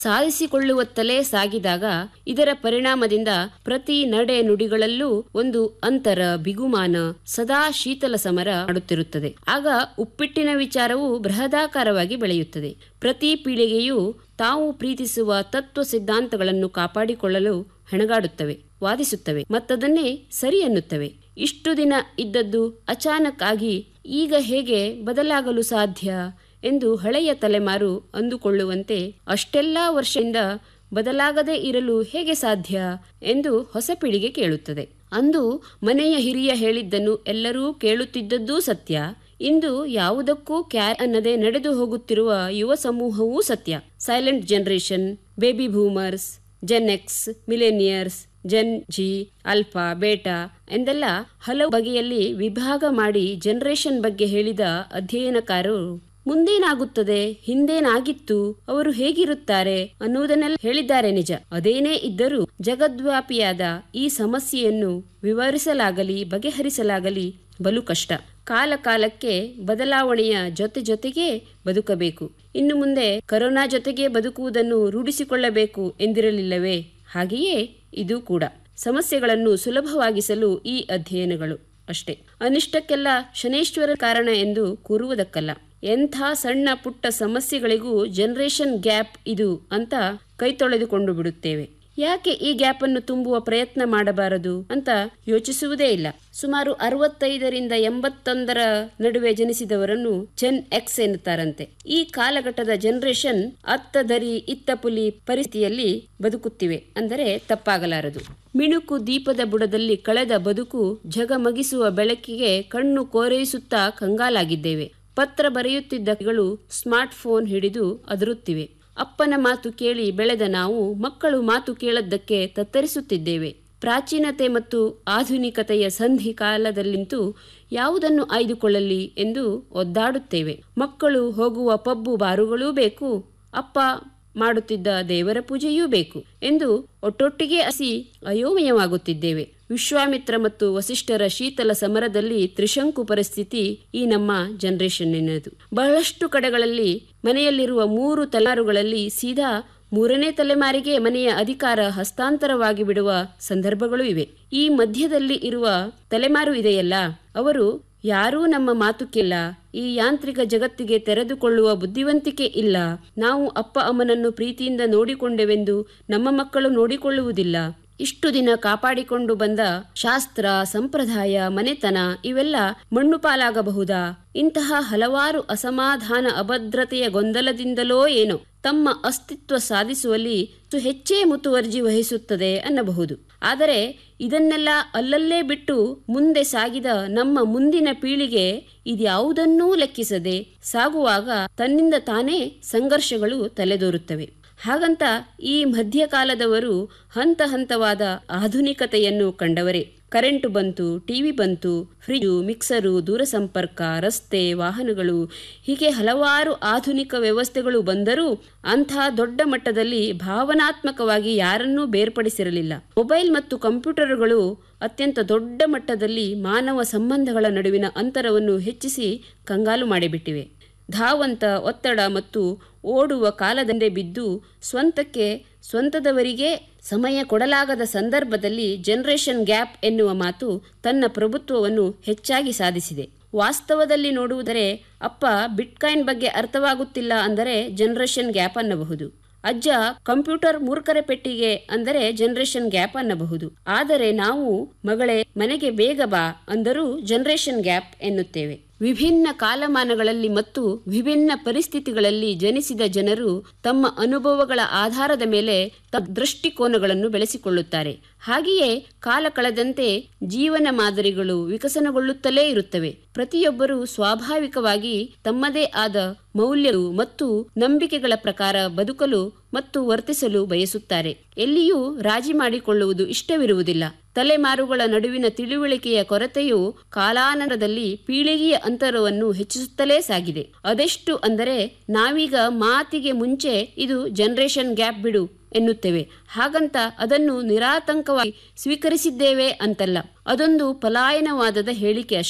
ಸಾಧಿಸಿಕೊಳ್ಳುವತ್ತಲೇ ಸಾಗಿದಾಗ ಇದರ ಪರಿಣಾಮದಿಂದ ಪ್ರತಿ ನಡೆ ನುಡಿಗಳಲ್ಲೂ ಒಂದು ಅಂತರ ಬಿಗುಮಾನ ಸದಾ ಶೀತಲ ಸಮರ ಮಾಡುತ್ತಿರುತ್ತದೆ ಆಗ ಉಪ್ಪಿಟ್ಟಿನ ವಿಚಾರವು ಬೃಹದಾಕಾರವಾಗಿ ಬೆಳೆಯುತ್ತದೆ ಪ್ರತಿ ಪೀಳಿಗೆಯೂ ತಾವು ಪ್ರೀತಿಸುವ ತತ್ವ ಸಿದ್ಧಾಂತಗಳನ್ನು ಕಾಪಾಡಿಕೊಳ್ಳಲು ಹೆಣಗಾಡುತ್ತವೆ ವಾದಿಸುತ್ತವೆ ಮತ್ತದನ್ನೇ ಸರಿ ಎನ್ನುತ್ತವೆ ಇಷ್ಟು ದಿನ ಇದ್ದದ್ದು ಅಚಾನಕ್ ಆಗಿ ಈಗ ಹೇಗೆ ಬದಲಾಗಲು ಸಾಧ್ಯ ಎಂದು ಹಳೆಯ ತಲೆಮಾರು ಅಂದುಕೊಳ್ಳುವಂತೆ ಅಷ್ಟೆಲ್ಲಾ ವರ್ಷದಿಂದ ಬದಲಾಗದೇ ಇರಲು ಹೇಗೆ ಸಾಧ್ಯ ಎಂದು ಹೊಸ ಪೀಳಿಗೆ ಕೇಳುತ್ತದೆ ಅಂದು ಮನೆಯ ಹಿರಿಯ ಹೇಳಿದ್ದನ್ನು ಎಲ್ಲರೂ ಕೇಳುತ್ತಿದ್ದದ್ದೂ ಸತ್ಯ ಇಂದು ಯಾವುದಕ್ಕೂ ಕ್ಯಾರ್ ಅನ್ನದೆ ನಡೆದು ಹೋಗುತ್ತಿರುವ ಯುವ ಸಮೂಹವೂ ಸತ್ಯ silent generation baby boomers gen X millennials gen Z alpha beta ಎಂದೆಲ್ಲ ಹಲವು ಬಗೆಯಲ್ಲಿ ವಿಭಾಗ ಮಾಡಿ ಜನರೇಷನ್ ಬಗ್ಗೆ ಹೇಳಿದ ಅಧ್ಯಯನಕಾರರು ಮುಂದೇನಾಗುತ್ತದೆ ಹಿಂದೇನಾಗಿತ್ತು ಅವರು ಹೇಗಿರುತ್ತಾರೆ ಅನ್ನುವುದನ್ನೆಲ್ಲ ಹೇಳಿದ್ದಾರೆ ನಿಜ ಅದೇನೇ ಇದ್ದರೂ ಜಗದ್ವ್ಯಾಪಿಯಾದ ಈ ಸಮಸ್ಯೆಯನ್ನು ವಿವರಿಸಲಾಗಲಿ ಬಗೆಹರಿಸಲಾಗಲಿ ಬಲು ಕಷ್ಟ ಕಾಲ ಕಾಲಕ್ಕೆ ಬದಲಾವಣೆಯ ಜೊತೆ ಜೊತೆಗೇ ಬದುಕಬೇಕು ಇನ್ನು ಮುಂದೆ ಕರೋನಾ ಜೊತೆಗೆ ಬದುಕುವುದನ್ನು ರೂಢಿಸಿಕೊಳ್ಳಬೇಕು ಎಂದಿರಲಿಲ್ಲವೇ ಹಾಗೆಯೇ ಇದು ಕೂಡ ಸಮಸ್ಯೆಗಳನ್ನು ಸುಲಭವಾಗಿಸಲು ಈ ಅಧ್ಯಯನಗಳು ಅಷ್ಟೇ ಅನಿಷ್ಟಕ್ಕೆಲ್ಲ ಶನೇಶ್ವರ ಕಾರಣ ಎಂದು ಕೂರುವುದಕ್ಕಲ್ಲ ಎಂಥ ಸಣ್ಣ ಪುಟ್ಟ ಸಮಸ್ಯೆಗಳಿಗೂ ಜನರೇಷನ್ ಗ್ಯಾಪ್ ಇದು ಅಂತ ಕೈ ತೊಳೆದುಕೊಂಡು ಬಿಡುತ್ತೇವೆ ಯಾಕೆ ಈ ಗ್ಯಾಪ್ ಅನ್ನು ತುಂಬುವ ಪ್ರಯತ್ನ ಮಾಡಬಾರದು ಅಂತ ಯೋಚಿಸುವುದೇ ಇಲ್ಲ ಸುಮಾರು ಅರವತ್ತೈದರಿಂದ ಎಂಬತ್ತೊಂದರ ನಡುವೆ ಜನಿಸಿದವರನ್ನು ಜೆನ್ ಎಕ್ಸ್ ಎನ್ನುತ್ತಾರಂತೆ ಈ ಕಾಲಘಟ್ಟದ ಜನರೇಷನ್ ಅತ್ತ ದರಿ ಇತ್ತ ಪುಲಿ ಪರಿಸ್ಥಿತಿಯಲ್ಲಿ ಬದುಕುತ್ತಿವೆ ಅಂದರೆ ತಪ್ಪಾಗಲಾರದು ಮಿಣುಕು ದೀಪದ ಬುಡದಲ್ಲಿ ಕಳೆದ ಬದುಕು ಜಗಮಗಿಸುವ ಬೆಳಕಿಗೆ ಕಣ್ಣು ಕೋರೈಸುತ್ತಾ ಕಂಗಾಲಾಗಿದ್ದೇವೆ ಪತ್ರ ಬರೆಯುತ್ತಿದ್ದಗಳು ಸ್ಮಾರ್ಟ್ ಫೋನ್ ಹಿಡಿದು ಅದರುತ್ತಿವೆ ಅಪ್ಪನ ಮಾತು ಕೇಳಿ ಬೆಳೆದ ನಾವು ಮಕ್ಕಳು ಮಾತು ಕೇಳದ್ದಕ್ಕೆ ತತ್ತರಿಸುತ್ತಿದ್ದೇವೆ ಪ್ರಾಚೀನತೆ ಮತ್ತು ಆಧುನಿಕತೆಯ ಸಂಧಿ ಕಾಲದಲ್ಲಿಂತೂ ಯಾವುದನ್ನು ಆಯ್ದುಕೊಳ್ಳಲಿ ಎಂದು ಒದ್ದಾಡುತ್ತೇವೆ ಮಕ್ಕಳು ಹೋಗುವ ಪಬ್ಬು ಬಾರುಗಳೂ ಬೇಕು ಅಪ್ಪ ಮಾಡುತ್ತಿದ್ದ ದೇವರ ಪೂಜೆಯೂ ಬೇಕು ಎಂದು ಒಟ್ಟೊಟ್ಟಿಗೆ ಹಸಿ ಅಯೋಮಯವಾಗುತ್ತಿದ್ದೇವೆ ವಿಶ್ವಾಮಿತ್ರ ಮತ್ತು ವಸಿಷ್ಠರ ಶೀತಲ ಸಮರದಲ್ಲಿ ತ್ರಿಶಂಕು ಪರಿಸ್ಥಿತಿ ಈ ನಮ್ಮ ಜನರೇಷನ್ನಿನದು ಬಹಳಷ್ಟು ಕಡೆಗಳಲ್ಲಿ ಮನೆಯಲ್ಲಿರುವ ಮೂರು ತಲೆಮಾರುಗಳಲ್ಲಿ ಸೀದಾ ಮೂರನೇ ತಲೆಮಾರಿಗೆ ಮನೆಯ ಅಧಿಕಾರ ಹಸ್ತಾಂತರವಾಗಿ ಬಿಡುವ ಸಂದರ್ಭಗಳು ಇವೆ ಈ ಮಧ್ಯದಲ್ಲಿ ಇರುವ ತಲೆಮಾರು ಇದೆಯಲ್ಲ ಅವರು ಯಾರೂ ನಮ್ಮ ಮಾತು ಕೇಳ ಈ ಯಾಂತ್ರಿಕ ಜಗತ್ತಿಗೆ ತೆರೆದುಕೊಳ್ಳುವ ಬುದ್ಧಿವಂತಿಕೆ ಇಲ್ಲ ನಾವು ಅಪ್ಪ ಅಮ್ಮನನ್ನು ಪ್ರೀತಿಯಿಂದ ನೋಡಿಕೊಂಡೆವೆಂದು ನಮ್ಮ ಮಕ್ಕಳು ನೋಡಿಕೊಳ್ಳುವುದಿಲ್ಲ ಇಷ್ಟು ದಿನ ಕಾಪಾಡಿಕೊಂಡು ಬಂದ ಶಾಸ್ತ್ರ ಸಂಪ್ರದಾಯ ಮನೆತನ ಇವೆಲ್ಲ ಮಣ್ಣು ಪಾಲಾಗಬಹುದಾ ಇಂತಹ ಹಲವಾರು ಅಸಮಾಧಾನ ಅಭದ್ರತೆಯ ಗೊಂದಲದಿಂದಲೋ ಏನೋ ತಮ್ಮ ಅಸ್ತಿತ್ವ ಸಾಧಿಸುವಲ್ಲಿ ಹೆಚ್ಚೇ ಮುತುವರ್ಜಿ ವಹಿಸುತ್ತದೆ ಅನ್ನಬಹುದು ಆದರೆ ಇದನ್ನೆಲ್ಲ ಅಲ್ಲಲ್ಲೇ ಬಿಟ್ಟು ಮುಂದೆ ಸಾಗಿದ ನಮ್ಮ ಮುಂದಿನ ಪೀಳಿಗೆ ಇದ್ಯಾವುದನ್ನೂ ಲೆಕ್ಕಿಸದೆ ಸಾಗುವಾಗ ತನ್ನಿಂದ ತಾನೇ ಸಂಘರ್ಷಗಳು ತಲೆದೋರುತ್ತವೆ ಹಾಗಂತ ಈ ಮಧ್ಯಕಾಲದವರು ಹಂತ ಹಂತವಾದ ಆಧುನಿಕತೆಯನ್ನು ಕಂಡವರೇ ಕರೆಂಟು ಬಂತು ಟಿವಿ ಬಂತು ಫ್ರಿಜು ಮಿಕ್ಸರು ದೂರಸಂಪರ್ಕ ರಸ್ತೆ ವಾಹನಗಳು ಹೀಗೆ ಹಲವಾರು ಆಧುನಿಕ ವ್ಯವಸ್ಥೆಗಳು ಬಂದರೂ ಅಂಥ ದೊಡ್ಡ ಮಟ್ಟದಲ್ಲಿ ಭಾವನಾತ್ಮಕವಾಗಿ ಯಾರನ್ನೂ ಬೇರ್ಪಡಿಸಿರಲಿಲ್ಲ ಮೊಬೈಲ್ ಮತ್ತು ಕಂಪ್ಯೂಟರ್ಗಳು ಅತ್ಯಂತ ದೊಡ್ಡ ಮಟ್ಟದಲ್ಲಿ ಮಾನವ ಸಂಬಂಧಗಳ ನಡುವಿನ ಅಂತರವನ್ನು ಹೆಚ್ಚಿಸಿ ಕಂಗಾಲು ಮಾಡಿಬಿಟ್ಟಿವೆ ಧಾವಂತ ಒತ್ತಡ ಮತ್ತು ಓಡುವ ಕಾಲದಂಡೆ ಬಿದ್ದು ಸ್ವಂತಕ್ಕೆ ಸ್ವಂತದವರಿಗೆ ಸಮಯ ಕೊಡಲಾಗದ ಸಂದರ್ಭದಲ್ಲಿ ಜನರೇಷನ್ ಗ್ಯಾಪ್ ಎನ್ನುವ ಮಾತು ತನ್ನ ಪ್ರಭುತ್ವವನ್ನು ಹೆಚ್ಚಾಗಿ ಸಾಧಿಸಿದೆ ವಾಸ್ತವದಲ್ಲಿ ನೋಡುವುದರೆ ಅಪ್ಪ ಬಿಟ್ಕಾಯಿನ್ ಬಗ್ಗೆ ಅರ್ಥವಾಗುತ್ತಿಲ್ಲ ಅಂದರೆ ಜನರೇಷನ್ ಗ್ಯಾಪ್ ಅನ್ನಬಹುದು ಅಜ್ಜ ಕಂಪ್ಯೂಟರ್ ಮೂರ್ಖರ ಪೆಟ್ಟಿಗೆ ಅಂದರೆ ಜನರೇಷನ್ ಗ್ಯಾಪ್ ಅನ್ನಬಹುದು ಆದರೆ ನಾವು ಮಗಳೇ ಮನೆಗೆ ಬೇಗ ಬಾ ಅಂದರೂ ಜನರೇಷನ್ ಗ್ಯಾಪ್ ಎನ್ನುತ್ತೇವೆ ವಿಭಿನ್ನ ಕಾಲಮಾನಗಳಲ್ಲಿ ಮತ್ತು ವಿಭಿನ್ನ ಪರಿಸ್ಥಿತಿಗಳಲ್ಲಿ ಜನಿಸಿದ ಜನರು ತಮ್ಮ ಅನುಭವಗಳ ಆಧಾರದ ಮೇಲೆ ತಮ್ಮ ದೃಷ್ಟಿಕೋನಗಳನ್ನು ಬೆಳೆಸಿಕೊಳ್ಳುತ್ತಾರೆ ಹಾಗೆಯೇ ಕಾಲ ಕಳೆದಂತೆ ಜೀವನ ಮಾದರಿಗಳು ವಿಕಸನಗೊಳ್ಳುತ್ತಲೇ ಇರುತ್ತವೆ ಪ್ರತಿಯೊಬ್ಬರೂ ಸ್ವಾಭಾವಿಕವಾಗಿ ತಮ್ಮದೇ ಆದ ಮೌಲ್ಯಗಳು ಮತ್ತು ನಂಬಿಕೆಗಳ ಪ್ರಕಾರ ಬದುಕಲು ಮತ್ತು ವರ್ತಿಸಲು ಬಯಸುತ್ತಾರೆ ಎಲ್ಲಿಯೂ ರಾಜಿ ಮಾಡಿಕೊಳ್ಳುವುದು ಇಷ್ಟವಿರುವುದಿಲ್ಲ ತಲೆಮಾರುಗಳ ನಡುವಿನ ತಿಳುವಳಿಕೆಯ ಕೊರತೆಯು ಕಾಲಾನರದಲ್ಲಿ ಪೀಳಿಗೆಯ ಅಂತರವನ್ನು ಹೆಚ್ಚಿಸುತ್ತಲೇ ಸಾಗಿದೆ ಅದೆಷ್ಟು ಅಂದರೆ ನಾವೀಗ ಮಾತಿಗೆ ಮುಂಚೆ ಇದು ಜನರೇಷನ್ ಗ್ಯಾಪ್ ಬಿಡು ಎನ್ನುತ್ತೇವೆ ಹಾಗಂತ ಅದನ್ನು ನಿರಾತಂಕವಾಗಿ ಸ್ವೀಕರಿಸಿದ್ದೇವೆ ಅಂತಲ್ಲ ಅದೊಂದು ಪಲಾಯನವಾದದ ಹೇಳಿಕೆ ಅಷ್ಟೇ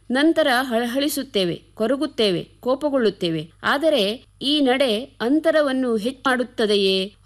ನಂತರ ಹಳಹಳಿಸುತ್ತೇವೆ ಕೊರಗುತ್ತೇವೆ ಕೋಪಗೊಳ್ಳುತ್ತೇವೆ ಆದರೆ ಈ ನಡೆ ಅಂತರವನ್ನು ಹೆಚ್ಚು ಮಾಡುತ್ತದೆಯೇ